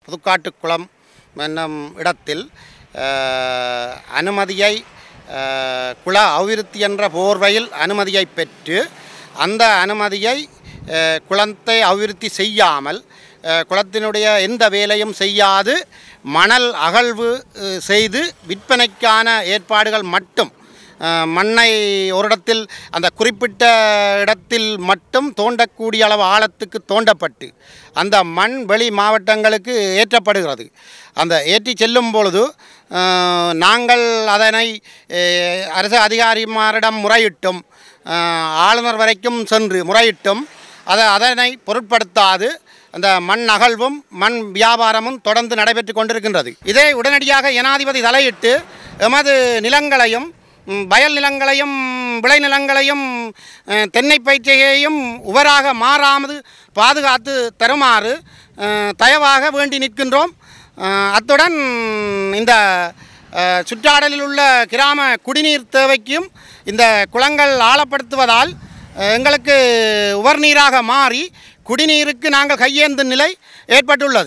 புதுக்காட்டுக்குளம் என்னும் இடத்தில் அஹ், அனுமதியை அஹ், குள அபிவிருத்தி என்ற போர்வையில் அனுமதியை பெற்று அந்த அனுமதியை அஹ், குளத்தை அபிவிருத்தி செய்யாமல் அஹ், குளத்தினுடைய எந்த வேலையும் செய்யாது மணல் அகழ்வு அஹ், செய்து விற்பனைக்கான ஏற்பாடுகள் மட்டும் அஹ், மண்ணை ஒரு இடத்தில் அந்த குறிப்பிட்ட இடத்தில் மட்டும் தோண்டக்கூடிய அளவு ஆழத்துக்கு தோண்டப்பட்டு அந்த மண் வெளி மாவட்டங்களுக்கு ஏற்றப்படுகிறது அந்த ஏற்றி செல்லும் பொழுது அஹ், நாங்கள் அதனை அஹ், அரசு அதிகாரிமாரிடம் முறையிட்டும் அஹ், ஆளுநர் வரைக்கும் சென்று முறையிட்டும் அதை அதனை பொருட்படுத்தாது அந்த மண் அகழ்வும் மண் வியாபாரமும் தொடர்ந்து நடைபெற்று கொண்டிருக்கின்றது இதை உடனடியாக ஜனாதிபதி தலையிட்டு எமது நிலங்களையும் ம், வயல் நிலங்களையும் விளை நிலங்களையும் அஹ், தென்னை பயிற்சியையும் உவராக மாறாமல் பாதுகாத்து தருமாறு அஹ், தயவாக வேண்டி நிற்கின்றோம் அஹ், அத்துடன் இந்த அஹ், சுற்றாடலில் உள்ள கிராம குடிநீர் தேவைக்கும் இந்த குளங்கள் ஆழப்படுத்துவதால் அஹ், எங்களுக்கு உவர் நீராக மாறி குடிநீருக்கு நாங்கள் கையேந்தும் நிலை ஏற்பட்டுள்ளது